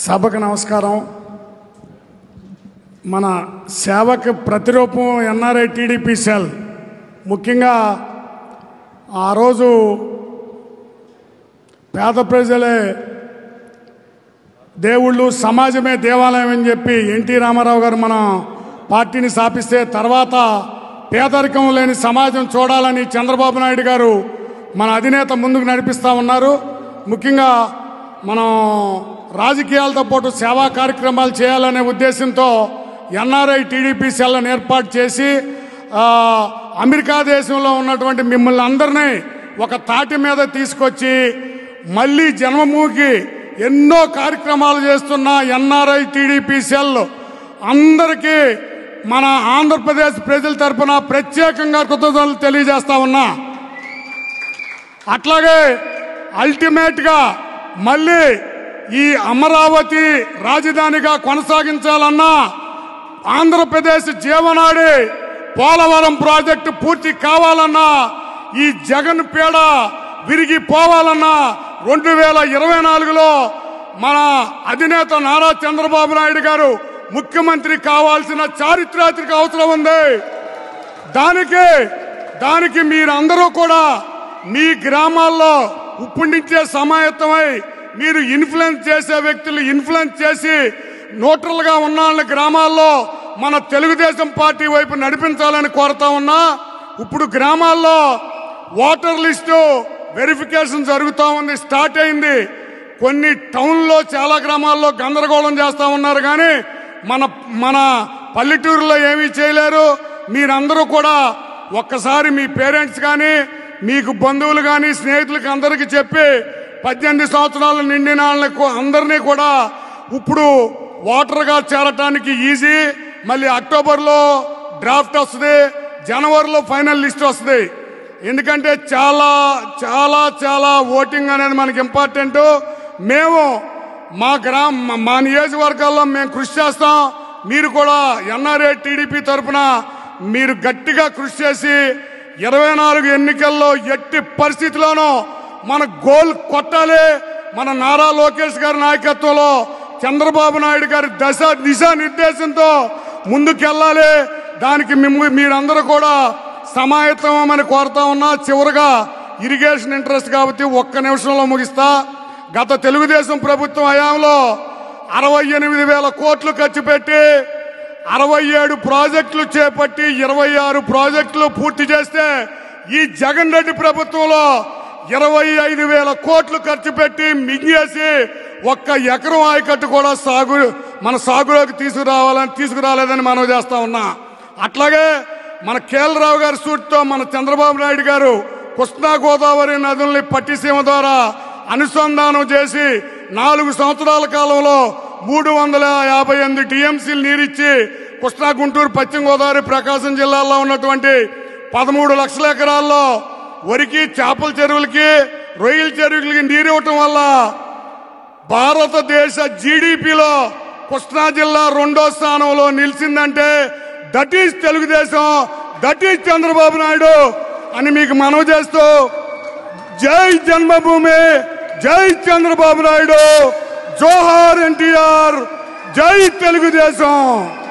సభకు నమస్కారం మన సేవకు ప్రతిరూపం ఎన్ఆర్ఐ టీడీపీ సెల్ ముఖ్యంగా ఆ రోజు పేద ప్రజలే దేవుళ్ళు సమాజమే దేవాలయం అని చెప్పి ఎన్టీ రామారావు గారు మన పార్టీని స్థాపిస్తే తర్వాత పేదరికం లేని సమాజం చూడాలని చంద్రబాబు నాయుడు గారు మన అధినేత ముందుకు నడిపిస్తూ ఉన్నారు ముఖ్యంగా మనం రాజకీయాలతో పాటు సేవా కార్యక్రమాలు చేయాలనే ఉద్దేశంతో ఎన్ఆర్ఐ టీడీపీ సెల్లను ఏర్పాటు చేసి ఆ, అమెరికా దేశంలో ఉన్నటువంటి మిమ్మల్ని అందరినీ ఒక తాటి మీద తీసుకొచ్చి మళ్ళీ జన్మభూమికి ఎన్నో కార్యక్రమాలు చేస్తున్న ఎన్ఆర్ఐ టీడీపీ సెల్ అందరికీ మన ఆంధ్రప్రదేశ్ ప్రజల తరపున ప్రత్యేకంగా కృతజ్ఞతలు తెలియజేస్తా ఉన్నా అట్లాగే అల్టిమేట్గా మళ్ళీ ఈ అమరావతి రాజధానిగా కొనసాగించాలన్నా ఆంధ్రప్రదేశ్ జీవనాడి పోలవరం ప్రాజెక్టు పూర్తి కావాలన్నా ఈ జగన్ పీడ విరిగిపోవాలన్నా రెండు వేల ఇరవై నాలుగులో మన అధినేత నారా చంద్రబాబు నాయుడు గారు ముఖ్యమంత్రి కావాల్సిన చారిత్రాత్మక అవసరం ఉంది దానికి దానికి మీరందరూ కూడా మీ గ్రామాల్లో ఉప్పుండించే సమాయత్తమై మీరు ఇన్ఫ్లుయెన్స్ చేసే వ్యక్తులు ఇన్ఫ్లుయెన్స్ చేసి న్యూట్రల్ గా ఉన్న వాళ్ళ గ్రామాల్లో మన తెలుగుదేశం పార్టీ వైపు నడిపించాలని కోరుతా ఉన్నా ఇప్పుడు గ్రామాల్లో ఓటర్ లిస్టు వెరిఫికేషన్ జరుగుతూ ఉంది స్టార్ట్ అయింది కొన్ని టౌన్లో చాలా గ్రామాల్లో గందరగోళం చేస్తా ఉన్నారు కానీ మన మన పల్లెటూరులో ఏమీ చేయలేరు మీరందరూ కూడా ఒక్కసారి మీ పేరెంట్స్ కానీ మీకు బంధువులు కానీ స్నేహితులకి అందరికీ చెప్పి పద్దెనిమిది సంవత్సరాలు నిండిన వాళ్ళకు అందరినీ కూడా ఇప్పుడు ఓటర్గా చేరటానికి ఈజీ మళ్ళీ అక్టోబర్లో డ్రాఫ్ట్ వస్తుంది జనవరిలో ఫైనల్ లిస్ట్ వస్తుంది ఎందుకంటే చాలా చాలా చాలా ఓటింగ్ అనేది మనకి ఇంపార్టెంట్ మేము మా గ్రామ మా నియోజకవర్గాల్లో మేము కృషి చేస్తాం మీరు కూడా ఎన్ఆర్ఏ టీడీపీ తరఫున మీరు గట్టిగా కృషి చేసి ఇరవై నాలుగు ఎన్నికల్లో ఎట్టి పరిస్థితిలోనూ మన గోల్ కొట్టాలి మన నారా లోకేష్ గారి నాయకత్వంలో చంద్రబాబు నాయుడు గారి దశ దిశ నిర్దేశంతో ముందుకెళ్ళాలి దానికి మిమ్మ మీరందరూ కూడా సమాయత్తమని కోరుతా ఉన్నా చివరిగా ఇరిగేషన్ ఇంట్రెస్ట్ కాబట్టి ఒక్క నిమిషంలో ముగిస్తా గత తెలుగుదేశం ప్రభుత్వం హయాంలో అరవై ఎనిమిది వేల కోట్లు ఖర్చు పెట్టి అరవై ఏడు ప్రాజెక్టులు చేపట్టి ఇరవై ఆరు ప్రాజెక్టులు పూర్తి చేస్తే ఈ జగన్ రెడ్డి ప్రభుత్వంలో ఇరవై ఐదు వేల కోట్లు ఖర్చు పెట్టి మింగేసి ఒక్క ఎకరం ఆయకట్టు కూడా సాగు మన సాగులోకి తీసుకురావాలని తీసుకురాలేదని మనం చేస్తా ఉన్నా అట్లాగే మన కేఎల్రావు గారి సూట్తో మన చంద్రబాబు నాయుడు గారు కృష్ణా గోదావరి నదుల్ని పట్టిసీమ ద్వారా అనుసంధానం చేసి నాలుగు సంవత్సరాల కాలంలో మూడు వందల యాభై ఎనిమిది టీఎంసీలు నీరిచ్చి కృష్ణా గుంటూరు పశ్చిమ గోదావరి ప్రకాశం జిల్లాల్లో ఉన్నటువంటి పదమూడు లక్షల ఎకరాల్లో వరికి చేపల చెరువులకి రొయ్యల చెరువులకి నీరు ఇవ్వటం వల్ల భారతదేశ జీడిపిలో కృష్ణా జిల్లా రెండో స్థానంలో నిలిచిందంటే that is Telugu Desam that is Chandrababu Naidu అని మీకు మనవి చేస్తూ జై జన్మభూమి జై చంద్రబాబు నాయుడు జోహార్ ఎన్టీఆర్ జై తెలుగుదేశం